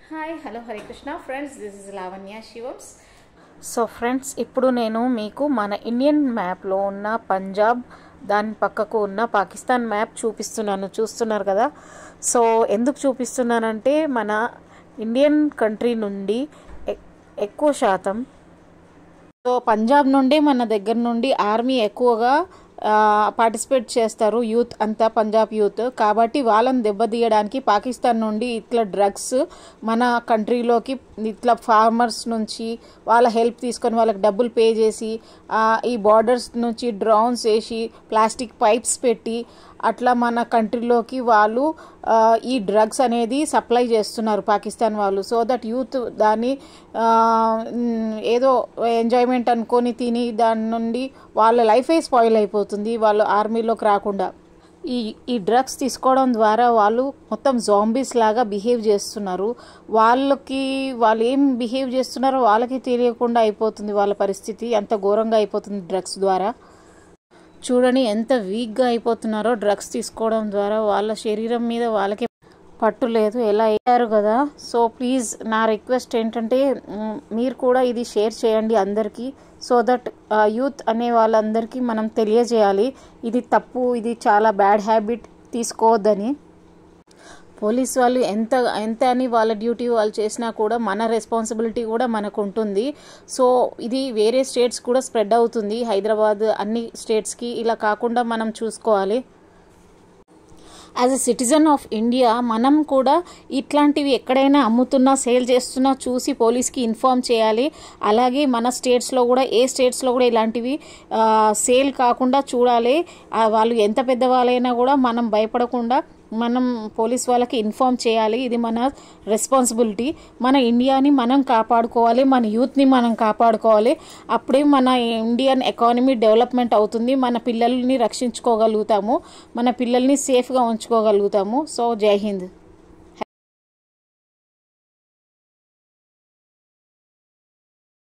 hi hello Hare Krishna friends this is Lavanya Shivams so friends ఇప్పుడు నేను మీకు మన ఇండియన్ మ్యాప్లో ఉన్న పంజాబ్ దాని పక్కకు ఉన్న పాకిస్తాన్ మ్యాప్ చూపిస్తున్నాను చూస్తున్నారు కదా సో ఎందుకు చూపిస్తున్నానంటే మన ఇండియన్ కంట్రీ నుండి ఎక్- ఎక్కువ శాతం సో పంజాబ్ నుండి మన దగ్గర నుండి ఆర్మీ ఎక్కువగా పార్టిసిపేట్ చేస్తారు యూత్ అంతా పంజాబ్ యూత్ కాబట్టి వాళ్ళని దెబ్బతీయడానికి పాకిస్తాన్ నుండి ఇట్లా డ్రగ్స్ మన కంట్రీలోకి ఇట్లా ఫార్మర్స్ నుంచి వాళ్ళ హెల్ప్ తీసుకొని వాళ్ళకి డబ్బులు పే చేసి ఆ, ఈ బార్డర్స్ నుంచి డ్రోన్స్ వేసి ప్లాస్టిక్ పైప్స్ పెట్టి అట్లా మన కంట్రీలోకి వాళ్ళు ఆ, ఈ డ్రగ్స్ అనేది సప్లై చేస్తున్నారు పాకిస్తాన్ వాళ్ళు సో దట్ యూత్ దాన్ని ఆ, మ్, ఏదో ఎంజాయ్మెంట్ అనుకొని తిని దాని నుండి వాళ్ళ లైఫే స్పాయిల్ అయిపోతుంది వాళ్ళు ఆర్మీలోకి రాకుండా ఈ ఈ డ్రగ్స్ తీసుకోవడం ద్వారా వాళ్ళు మొత్తం జాంబీస్ లాగా బిహేవ్ చేస్తున్నారు వాళ్ళకి వాళ్ళు ఏం బిహేవ్ చేస్తున్నారో వాళ్ళకి తెలియకుండా అయిపోతుంది వాళ్ళ పరిస్థితి అంత ఘోరంగా అయిపోతుంది డ్రగ్స్ ద్వారా చూడని ఎంత వీక్గా అయిపోతున్నారో డ్రగ్స్ తీసుకోవడం ద్వారా వాళ్ళ శరీరం మీద వాళ్ళకి పట్టు లేదు ఎలా అయ్యారు కదా సో ప్లీజ్ నా రిక్వెస్ట్ ఏంటంటే మ్, మీరు కూడా ఇది షేర్ చేయండి అందరికీ సో దట్ యూత్ అనే వాళ్ళందరికీ మనం తెలియజేయాలి ఇది తప్పు ఇది చాలా బ్యాడ్ హ్యాబిట్ తీసుకోవద్దని పోలీస్ వాళ్ళు ఎంత ఎంత అని వాళ్ళ డ్యూటీ వాళ్ళు చేసినా కూడా మన రెస్పాన్సిబిలిటీ కూడా మనకు ఉంటుంది సో ఇది వేరే స్టేట్స్ కూడా స్ప్రెడ్ అవుతుంది హైదరాబాద్ అన్ని స్టేట్స్కి ఇలా కాకుండా మనం చూసుకోవాలి as a citizen of India మనం కూడా ఇట్లాంటివి ఎక్కడైనా అమ్ముతున్నా సేల్ చేస్తున్నా చూసి పోలీస్కి ఇన్ఫామ్ చేయాలి అలాగే మన స్టేట్స్లో కూడా ఏ స్టేట్స్లో కూడా ఇలాంటివి ఆ, సేల్ కాకుండా చూడాలి ఆ, వాళ్ళు ఎంత పెద్దవాళ్ళైనా కూడా మనం భయపడకుండా మనం పోలీస్ వాళ్ళకి ఇన్ఫామ్ చేయాలి ఇది మన రెస్పాన్సిబిలిటీ మన ఇండియాని మనం కాపాడుకోవాలి మన యూత్ని మనం కాపాడుకోవాలి అప్పుడే మన ఇండియన్ ఎకానమీ డెవలప్మెంట్ అవుతుంది మన పిల్లల్ని రక్షించుకోగలుగుతాము మన పిల్లల్ని సేఫ్గా ఉంచుకోగలుగుతాము సో జై హింద్